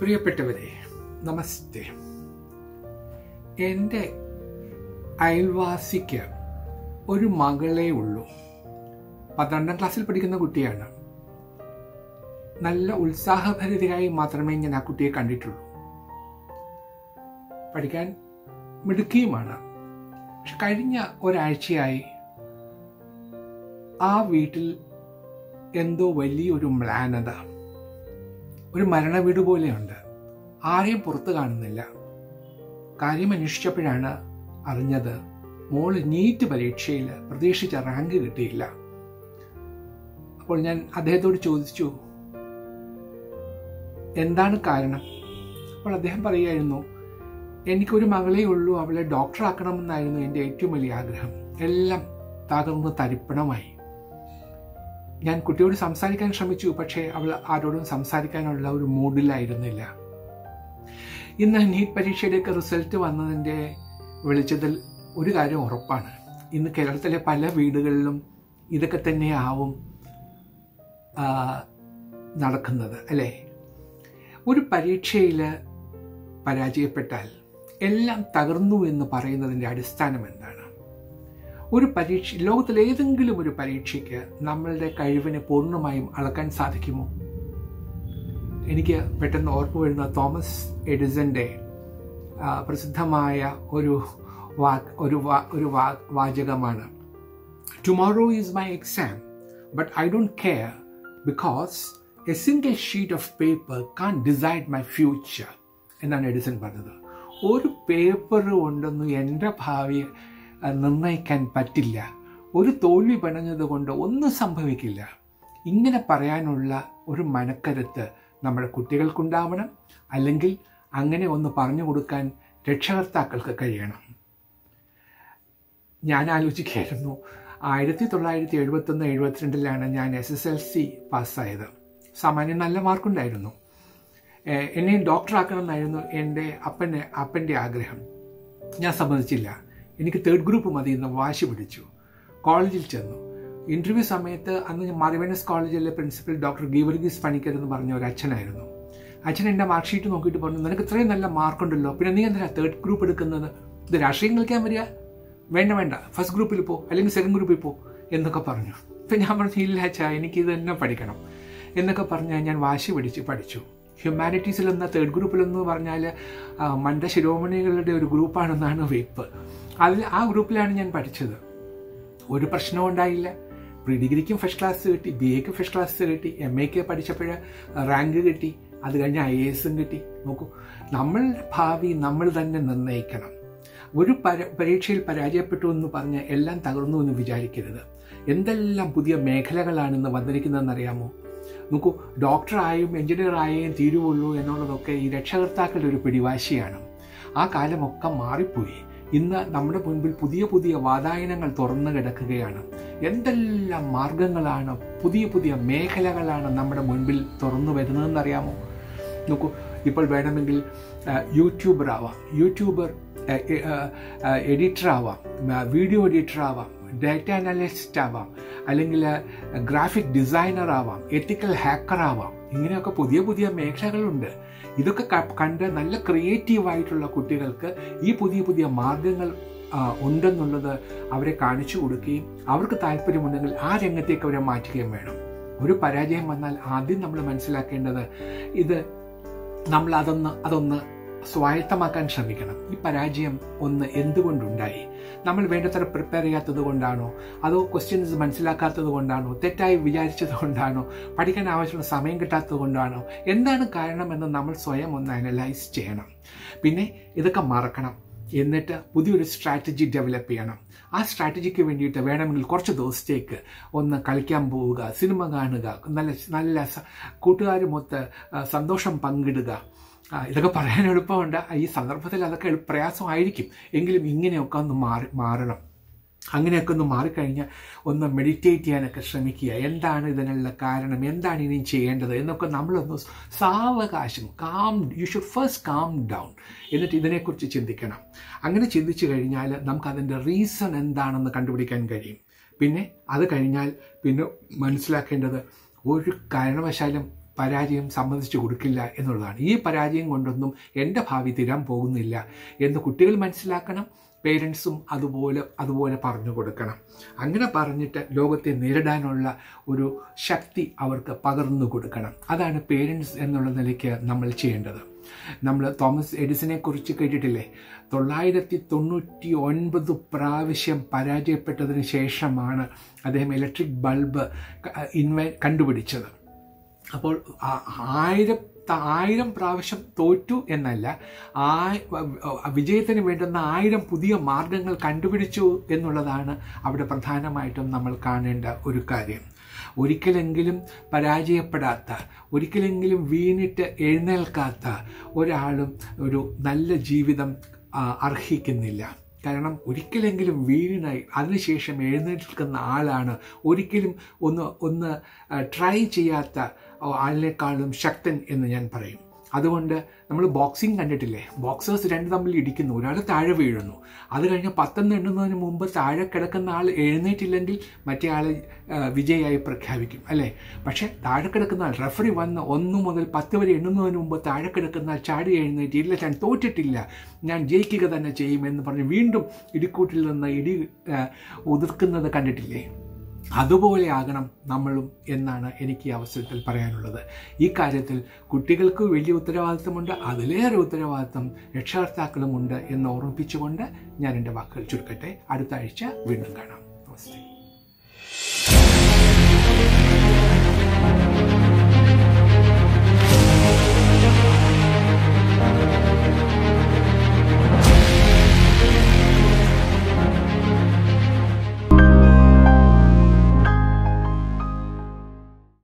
പ്രിയപ്പെട്ടവരെ നമസ്തേ എൻ്റെ അയൽവാസിക്ക് ഒരു മകളേ ഉള്ളൂ പന്ത്രണ്ടാം ക്ലാസ്സിൽ പഠിക്കുന്ന കുട്ടിയാണ് നല്ല ഉത്സാഹഭരിതയായി മാത്രമേ ഞാൻ ആ കുട്ടിയെ കണ്ടിട്ടുള്ളൂ പഠിക്കാൻ മിടുക്കിയുമാണ് പക്ഷെ കഴിഞ്ഞ ഒരാഴ്ചയായി ആ വീട്ടിൽ എന്തോ വലിയൊരു മ്ലാനത ഒരു മരണ വീട് പോലെയുണ്ട് ആരെയും പുറത്ത് കാണുന്നില്ല കാര്യം അന്വേഷിച്ചപ്പോഴാണ് അറിഞ്ഞത് മോള് നീറ്റ് പരീക്ഷയിൽ പ്രതീക്ഷിച്ച റാങ്ക് കിട്ടിയില്ല അപ്പോൾ ഞാൻ അദ്ദേഹത്തോട് ചോദിച്ചു എന്താണ് കാരണം അപ്പോൾ അദ്ദേഹം പറയുമായിരുന്നു എനിക്കൊരു മകളേ ഉള്ളൂ അവളെ ഡോക്ടറാക്കണമെന്നായിരുന്നു എൻ്റെ ഏറ്റവും വലിയ ആഗ്രഹം എല്ലാം തകർന്ന് തരിപ്പണമായി ഞാൻ കുട്ടിയോട് സംസാരിക്കാൻ ശ്രമിച്ചു പക്ഷേ അവൾ ആരോടും സംസാരിക്കാനുള്ള ഒരു മൂഡിലായിരുന്നില്ല ഇന്ന് നീറ്റ് പരീക്ഷയുടെയൊക്കെ റിസൾട്ട് വന്നതിൻ്റെ വെളിച്ചത്തിൽ ഒരു കാര്യം ഉറപ്പാണ് ഇന്ന് കേരളത്തിലെ പല വീടുകളിലും ഇതൊക്കെ തന്നെയാവും നടക്കുന്നത് അല്ലേ ഒരു പരീക്ഷയിൽ പരാജയപ്പെട്ടാൽ എല്ലാം തകർന്നു എന്ന് പറയുന്നതിൻ്റെ അടിസ്ഥാനം എന്താണ് ഒരു പരീക്ഷ ലോകത്തിലെ ഏതെങ്കിലും ഒരു പരീക്ഷയ്ക്ക് നമ്മളുടെ കഴിവിനെ പൂർണ്ണമായും അളക്കാൻ സാധിക്കുമോ എനിക്ക് പെട്ടെന്ന് ഓർമ്മ വരുന്ന തോമസ് എഡിസന്റെ പ്രസിദ്ധമായ ഒരു വാ ഒരു വാ ഒരു വാ വാചകമാണ് tomorrow is my exam but I don't care because a single sheet of paper can decide my future എന്നാണ് എഡിസൺ പറഞ്ഞത് ഒരു പേപ്പർ കൊണ്ടൊന്നും എൻ്റെ ഭാവി നിർണ്ണയിക്കാൻ പറ്റില്ല ഒരു തോൽവി പിണഞ്ഞത് കൊണ്ട് ഒന്നും സംഭവിക്കില്ല ഇങ്ങനെ പറയാനുള്ള ഒരു മനക്കരുത്ത് നമ്മുടെ കുട്ടികൾക്കുണ്ടാവണം അല്ലെങ്കിൽ അങ്ങനെ ഒന്ന് പറഞ്ഞു കൊടുക്കാൻ രക്ഷകർത്താക്കൾക്ക് കഴിയണം ഞാൻ ആലോചിക്കായിരുന്നു ആയിരത്തി തൊള്ളായിരത്തി എഴുപത്തൊന്ന് എഴുപത്തിരണ്ടിലാണ് ഞാൻ എസ് എസ് എൽ സി പാസ്സായത് സാമാന്യം നല്ല മാർക്കുണ്ടായിരുന്നു എന്നെ ഡോക്ടറാക്കണം എന്നായിരുന്നു എൻ്റെ അപ്പൻ്റെ അപ്പൻ്റെ ആഗ്രഹം ഞാൻ സമ്മതിച്ചില്ല എനിക്ക് തേർഡ് ഗ്രൂപ്പ് മതി എന്ന് വാശി പിടിച്ചു കോളേജിൽ ചെന്നു ഇൻ്റർവ്യൂ സമയത്ത് അന്ന് മാറിവേനസ് കോളേജിലെ പ്രിൻസിപ്പൽ ഡോക്ടർ ഗീവർഗീസ് പണിക്കർ എന്ന് പറഞ്ഞ ഒരു അച്ഛനായിരുന്നു അച്ഛൻ എൻ്റെ മാർക്ക് ഷീറ്റ് നോക്കിയിട്ട് പറഞ്ഞു നിനക്ക് ഇത്രയും നല്ല മാർക്കുണ്ടല്ലോ പിന്നെ നീ എന്തിനാ തേർഡ് ഗ്രൂപ്പ് എടുക്കുന്നത് ഇത് രാഷ്ട്രീയം കളിക്കാൻ വരിക വേണ്ട വേണ്ട ഫസ്റ്റ് ഗ്രൂപ്പിൽ പോ അല്ലെങ്കിൽ സെക്കൻഡ് ഗ്രൂപ്പിൽ പോ എന്നൊക്കെ പറഞ്ഞു ഇപ്പം ഞാൻ പറഞ്ഞു ഇല്ല അച്ഛാ എനിക്കിത് തന്നെ പഠിക്കണം എന്നൊക്കെ പറഞ്ഞാൽ ഞാൻ വാശി പിടിച്ച് പഠിച്ചു ഹ്യൂമാനിറ്റീസിൽ എന്ന തേർഡ് ഗ്രൂപ്പിലെന്ന് പറഞ്ഞാൽ മണ്ട ശിരോമണികളുടെ ഒരു ഗ്രൂപ്പാണെന്നാണ് വെയ്പ്പ് അതിൽ ആ ഗ്രൂപ്പിലാണ് ഞാൻ പഠിച്ചത് ഒരു പ്രശ്നവും ഉണ്ടായില്ല പ്രീ ഡിഗ്രിക്കും ഫസ്റ്റ് ക്ലാസ് കിട്ടി ബി എക്കും ഫസ്റ്റ് ക്ലാസ് കിട്ടി എം എക്ക് പഠിച്ചപ്പോൾ റാങ്ക് കിട്ടി അത് കഴിഞ്ഞ് ഐ എ എസും കിട്ടി നോക്കൂ നമ്മളുടെ ഭാവി നമ്മൾ തന്നെ നിർണ്ണയിക്കണം ഒരു പര പരീക്ഷയിൽ പരാജയപ്പെട്ടു എന്ന് പറഞ്ഞ് എല്ലാം തകർന്നു എന്ന് വിചാരിക്കരുത് എന്തെല്ലാം പുതിയ മേഖലകളാണെന്ന് വന്നിരിക്കുന്നതെന്നറിയാമോ നോക്കൂ ഡോക്ടറായും എഞ്ചിനീയറായും തീരുവുള്ളൂ എന്നുള്ളതൊക്കെ ഈ രക്ഷകർത്താക്കളുടെ ഒരു പിടിവാശിയാണ് ആ കാലമൊക്കെ മാറിപ്പോയി ഇന്ന് നമ്മുടെ മുൻപിൽ പുതിയ പുതിയ വാതായനങ്ങൾ തുറന്നു കിടക്കുകയാണ് എന്തെല്ലാം മാർഗങ്ങളാണ് പുതിയ പുതിയ മേഖലകളാണ് നമ്മുടെ മുൻപിൽ തുറന്നു വരുന്നതെന്നറിയാമോ നോക്കൂ ഇപ്പോൾ വേണമെങ്കിൽ യൂട്യൂബർ ആവാം യൂട്യൂബർ എഡിറ്റർ ആവാം വീഡിയോ എഡിറ്റർ ആവാം ഡാറ്റ അനലിസ്റ്റ് ആവാം അല്ലെങ്കിൽ ഗ്രാഫിക് ഡിസൈനർ ആവാം എത്തിക്കൽ ഹാക്കർ ആവാം ഇങ്ങനെയൊക്കെ പുതിയ പുതിയ മേഖലകളുണ്ട് ഇതൊക്കെ കണ്ട് നല്ല ക്രിയേറ്റീവ് ആയിട്ടുള്ള കുട്ടികൾക്ക് ഈ പുതിയ പുതിയ മാർഗങ്ങൾ ഉണ്ടെന്നുള്ളത് അവരെ കാണിച്ചു കൊടുക്കുകയും അവർക്ക് താല്പര്യമുണ്ടെങ്കിൽ ആ രംഗത്തേക്ക് അവരെ മാറ്റുകയും വേണം ഒരു പരാജയം വന്നാൽ ആദ്യം നമ്മൾ മനസ്സിലാക്കേണ്ടത് ഇത് നമ്മൾ അതൊന്ന് അതൊന്ന് സ്വായത്തമാക്കാൻ ശ്രമിക്കണം ഈ പരാജയം ഒന്ന് എന്തുകൊണ്ടുണ്ടായി നമ്മൾ വേണ്ടത്ര പ്രിപ്പയർ ചെയ്യാത്തത് കൊണ്ടാണോ അതോ ക്വസ്റ്റ്യൻസ് മനസ്സിലാക്കാത്തത് കൊണ്ടാണോ തെറ്റായി വിചാരിച്ചത് കൊണ്ടാണോ പഠിക്കാൻ ആവശ്യമുള്ള സമയം കിട്ടാത്തത് കൊണ്ടാണോ എന്താണ് കാരണമെന്ന് നമ്മൾ സ്വയം ഒന്ന് അനലൈസ് ചെയ്യണം പിന്നെ ഇതൊക്കെ മറക്കണം എന്നിട്ട് പുതിയൊരു സ്ട്രാറ്റജി ഡെവലപ്പ് ചെയ്യണം ആ സ്ട്രാറ്റജിക്ക് വേണ്ടിയിട്ട് വേണമെങ്കിൽ കുറച്ച് ദിവസത്തേക്ക് ഒന്ന് കളിക്കാൻ പോവുക സിനിമ കാണുക നല്ല നല്ല കൂട്ടുകാരുമൊത്ത് സന്തോഷം പങ്കിടുക ഇതൊക്കെ പറയാൻ എളുപ്പമുണ്ട് ഈ സന്ദർഭത്തിൽ അതൊക്കെ പ്രയാസമായിരിക്കും എങ്കിലും ഇങ്ങനെയൊക്കെ ഒന്ന് മാറി മാറണം അങ്ങനെയൊക്കെ ഒന്ന് മാറിക്കഴിഞ്ഞാൽ ഒന്ന് മെഡിറ്റേറ്റ് ചെയ്യാനൊക്കെ ശ്രമിക്കുക എന്താണ് ഇതിനുള്ള കാരണം എന്താണ് ഇനിയും ചെയ്യേണ്ടത് എന്നൊക്കെ നമ്മളൊന്ന് സാവകാശം calm you should first calm down എന്നിട്ട് ഇതിനെക്കുറിച്ച് ചിന്തിക്കണം അങ്ങനെ ചിന്തിച്ചു കഴിഞ്ഞാൽ നമുക്കതിൻ്റെ റീസൺ എന്താണെന്ന് കണ്ടുപിടിക്കാൻ കഴിയും പിന്നെ അത് കഴിഞ്ഞാൽ പിന്നെ മനസ്സിലാക്കേണ്ടത് ഒരു കാരണവശാലും പരാജയം സമ്മതിച്ചു കൊടുക്കില്ല എന്നുള്ളതാണ് ഈ പരാജയം കൊണ്ടൊന്നും എൻ്റെ ഭാവി തീരാൻ പോകുന്നില്ല എന്ന് കുട്ടികൾ മനസ്സിലാക്കണം പേരൻസും അതുപോലെ അതുപോലെ പറഞ്ഞു കൊടുക്കണം അങ്ങനെ പറഞ്ഞിട്ട് ലോകത്തെ നേരിടാനുള്ള ഒരു ശക്തി അവർക്ക് പകർന്നു കൊടുക്കണം അതാണ് പേരൻസ് എന്നുള്ള നിലയ്ക്ക് നമ്മൾ ചെയ്യേണ്ടത് നമ്മൾ തോമസ് എഡിസനെ കുറിച്ച് കേട്ടിട്ടില്ലേ തൊള്ളായിരത്തി തൊണ്ണൂറ്റി ഒൻപത് പ്രാവശ്യം പരാജയപ്പെട്ടതിന് ശേഷമാണ് അദ്ദേഹം ഇലക്ട്രിക് ബൾബ് ഇൻവെ കണ്ടുപിടിച്ചത് അപ്പോൾ ആയിരം ആയിരം പ്രാവശ്യം തോറ്റു എന്നല്ല ആ വിജയത്തിന് വേണ്ടുന്ന ആയിരം പുതിയ മാർഗങ്ങൾ കണ്ടുപിടിച്ചു എന്നുള്ളതാണ് അവിടെ പ്രധാനമായിട്ടും നമ്മൾ കാണേണ്ട ഒരു കാര്യം ഒരിക്കലെങ്കിലും പരാജയപ്പെടാത്ത ഒരിക്കലെങ്കിലും വീണിട്ട് എഴുന്നേൽക്കാത്ത ഒരാളും ഒരു നല്ല ജീവിതം അർഹിക്കുന്നില്ല കാരണം ഒരിക്കലെങ്കിലും വീണ് അതിനുശേഷം എഴുന്നേൽക്കുന്ന ആളാണ് ഒരിക്കലും ഒന്ന് ഒന്ന് ട്രൈ ചെയ്യാത്ത ആളിനേക്കാളും ശക്തൻ എന്ന് ഞാൻ പറയും അതുകൊണ്ട് നമ്മൾ ബോക്സിംഗ് കണ്ടിട്ടില്ലേ ബോക്സേഴ്സ് രണ്ട് തമ്മിൽ ഇടിക്കുന്നു ഒരാൾ താഴെ വീഴുന്നു അത് കഴിഞ്ഞ് പത്തെന്ന് എണ്ണുന്നതിന് മുമ്പ് താഴെ കിടക്കുന്ന ആൾ എഴുന്നേറ്റില്ലെങ്കിൽ മറ്റേ ആൾ വിജയമായി പ്രഖ്യാപിക്കും അല്ലേ പക്ഷേ താഴെ കിടക്കുന്ന ആൾ റെഫറി വന്ന് ഒന്ന് മുതൽ പത്ത് വരെ എണ്ണുന്നതിന് മുമ്പ് താഴെ കിടക്കുന്ന ആൾ ചാടി എഴുന്നേറ്റ് ഇല്ല ഞാൻ തോറ്റിട്ടില്ല ഞാൻ ജയിക്കുക തന്നെ ചെയ്യുമെന്ന് പറഞ്ഞ് വീണ്ടും ഇടിക്കൂട്ടിൽ നിന്ന് ഇടി ഉതിർക്കുന്നത് കണ്ടിട്ടില്ലേ അതുപോലെ ആകണം നമ്മളും എന്നാണ് എനിക്ക് ഈ അവസരത്തിൽ പറയാനുള്ളത് ഈ കാര്യത്തിൽ കുട്ടികൾക്ക് വലിയ ഉത്തരവാദിത്തമുണ്ട് അതിലേറെ ഉത്തരവാദിത്തം രക്ഷകർത്താക്കളുമുണ്ട് എന്ന് ഓർമ്മിപ്പിച്ചുകൊണ്ട് ഞാൻ എൻ്റെ വാക്കുകൾ ചുരുക്കട്ടെ അടുത്ത ആഴ്ച വീണ്ടും കാണാം നമസ്തേ